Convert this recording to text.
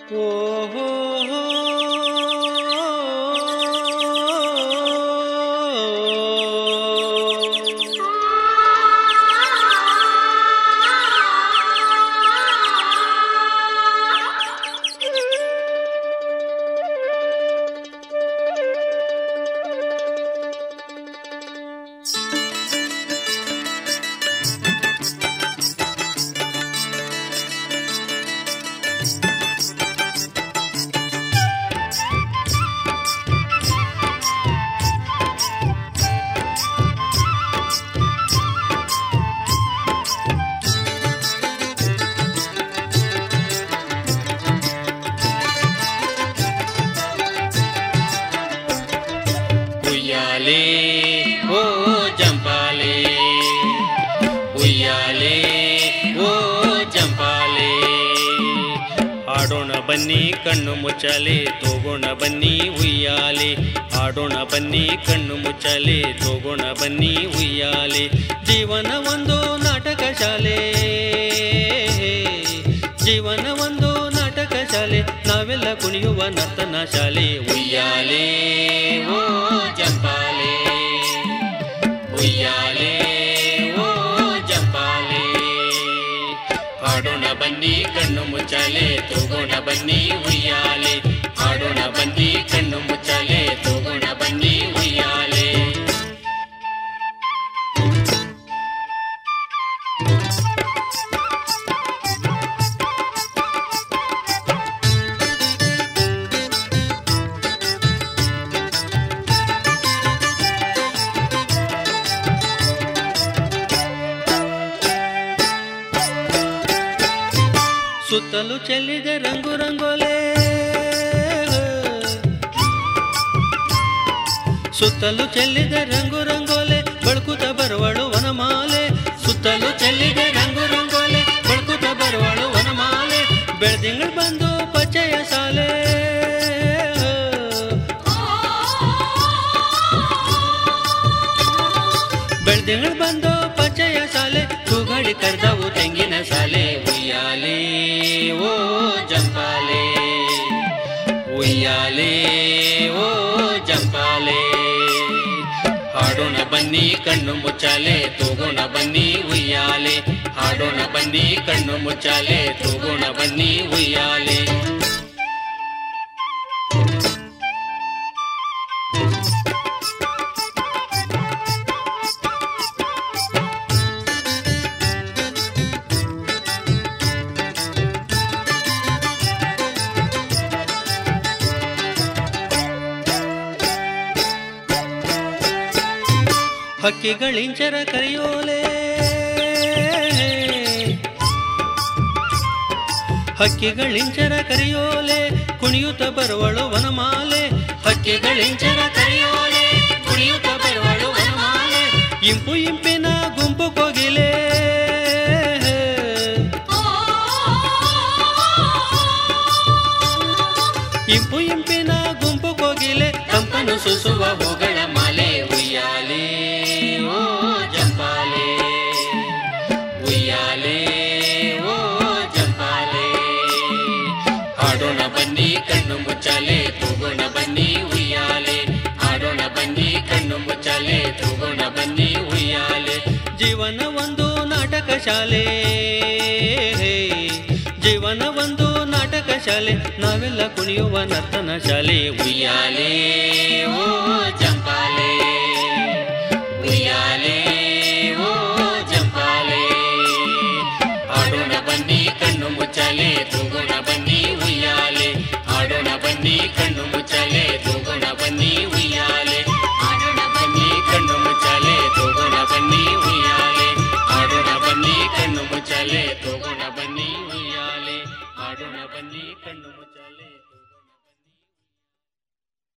ಓಹೋ ಉಯ್ಯಾಲೆ ಓ ಜಂಪಾಲೆ ಉಯ್ಯಾಲೆ ಓ ಜಂಪಾಲೆ ಆಡೋಣ ಬನ್ನಿ ಕಣ್ಣು ಮುಚ್ಚಲೆ ತೋಗೋಣ ಬನ್ನಿ ಉಯ್ಯಾಲೆ ಆಡೋಣ ಬನ್ನಿ ಕಣ್ಣು ಮುಚ್ಚಲೆ ತೋಗೋಣ ಬನ್ನಿ ಉಯ್ಯಾಲೆ ಜೀವನ ಒಂದು ನಾಟಕ ಶಾಲೆ ಜೀವನ ಒಂದು ನಾಟಕ ಶಾಲೆ ನಾವೆಲ್ಲ ಕುಣಿಯುವ ನರ್ತನ ಶಾಲೆ ಉಯ್ಯಾಲೆ ಓ ಜಂಪಾಲೆ ಉಯ್ಯಾಲೆ ಓ ಜಂಪಾಲೆ ಆಡೋಣ ಬನ್ನಿ ಕಣ್ಣು ಮುಚ್ಚಾಲೆ ತೋಗೋಣ ಬನ್ನಿ ಉಯ್ಯಾಲೆ ಆಡೋಣ ಬನ್ನಿ ಕಣ್ಣು ಮುಚ್ಚಾಲೆ ತೋಗೋಣ ಬನ್ನಿ ಉಯ್ಯಾಲೆ ಸುತ್ತಲೂ ಚೆಲ್ಲಿದೆ ರಂಗು ರಂಗೋಲೆ ಸುತ್ತಲೂ ಚೆಲ್ಲಿದೆ ರಂಗು ರಂಗೋಲೆ ಬಳ್ಕುತ ಬರುವಳು ವನಮಾಲೆ ಸುತ್ತಲೂ ಚೆಲ್ಲಿದೆ ರಂಗು ರಂಗೋಲೆ ಬಳ್ಕುತ ಬರುವಳು ವನಮಾಲೆ ಬೆಳ್ದಿಂಗಳು ಬಂದು ಪಚ್ಚೆಯ ಸಾಲೆ ಬೆಳ್ದಿಂಗಳು ಬಂದು ಪಚ್ಚೆಯ ಸಾಲೆ ತೂಗಾಡಿ ಕರೆದವು ತೆಂಗಿನ ಸಾಲೆ ಉಯ್ಯಾಲೆ ಓ ಜಂಪಾಲೆ ಉಯ್ಯಾಲೆ ಓ ಜಂಪಾಲೆ ಹಾಡೋಣ ಬನ್ನಿ ಕಣ್ಣು ಮುಚ್ಚಾಲೆ ತೂಗೋಣ ಬನ್ನಿ ಉಯ್ಯಾಲೆ ಹಾಡೋಣ ಬನ್ನಿ ಕಣ್ಣು ಮುಚ್ಚಾಲೆ ತೂಗೋಣ ಬನ್ನಿ ಉಯ್ಯಾಲೆ ಹಕ್ಕಿಗಳಿಂಚರ ಕರೆಯೋಲೆ ಹಕ್ಕಿಗಳಿಂಚರ ಕರೆಯೋಲೆ ಕುಣಿಯುತ್ತ ಬರುವಳು ವನಮಾಲೆ ಹಕ್ಕಿಗಳಿಂಚರ ಕರೆಯೋಲೆ ಕುಣಿಯುತ್ತ ಬರುವಳು ವನಮಾಲೆ ಇಂಪು ಇಂಪಿನ ಗುಂಪು ಕೋಗಿಲೆ ಇಂಪು ಇಂಪಿನ ಗುಂಪು ಕೋಗಿಲೆ ಕಂಪನು ಸುಸುವ ಹೂಗಳ ಮಾಲೆ ಉಯ್ಯಾಲೆ ಓ ಜಂಪಾಲೆ ಉಯ್ಯಾಲೆ ಓ ಜಂಪಾಲೆ ಹಾಡೋಣ ಬನ್ನಿ ಕಣ್ಣು ಮುಚ್ಚಾಲೆ ತೂಗೋಣ ಬನ್ನಿ ಉಯ್ಯಾಲೆ ಹಾಡೋಣ ಬನ್ನಿ ಕಣ್ಣು ಮುಚ್ಚಾಲೆ ತೂಗೋಣ ಬನ್ನಿ ಉಯ್ಯಾಲೆ ಜೀವನ ಒಂದು ನಾಟಕ ಶಾಲೆ ಜೀವನ ಒಂದು ನಾಟಕ ಶಾಲೆ ನಾವೆಲ್ಲ ಕುಣಿಯುವ ನರ್ತನ ಶಾಲೆ ಉಯ್ಯಾಲೆ ಓ ಜಂಪಾಲೆ ಉಯ್ಯಾಲೆ ಓ ಜಂಪಾಲೆ ಆಡೋಣ ಬನ್ನಿ ಕಣ್ಣು ಮುಚ್ಚಾಲೆ ತೂಗೋಣ ಬನ್ನಿ ಉಯ್ಯಾಲೆ ಆಡೋಣ ಬನ್ನಿ ಕಣ್ಣು ಮುಚ್ಚಾಲೆ ತೂಗೋಣ ಬನ್ನಿ ಉಯ್ಯಾಲೆ ಆಡೋಣ ಬನ್ನಿ ಕಣ್ಣು ಮುಚ್ಚಾಲೆ ತೂಗೋಣ ಬನ್ನಿ ಉಯ್ಯಾಲೆ ಆಡೋಣ ಬನ್ನಿ ಕಣ್ಣು ಮುಚ್ಚಾಲೆ ತೂಗೋಣ ಬನ್ನಿ ಉಯ್ಯಾಲೆ ಆಡೋಣ ಬನ್ನಿ ಕಣ್ಣು ಮುಚ್ಚಾಲೆ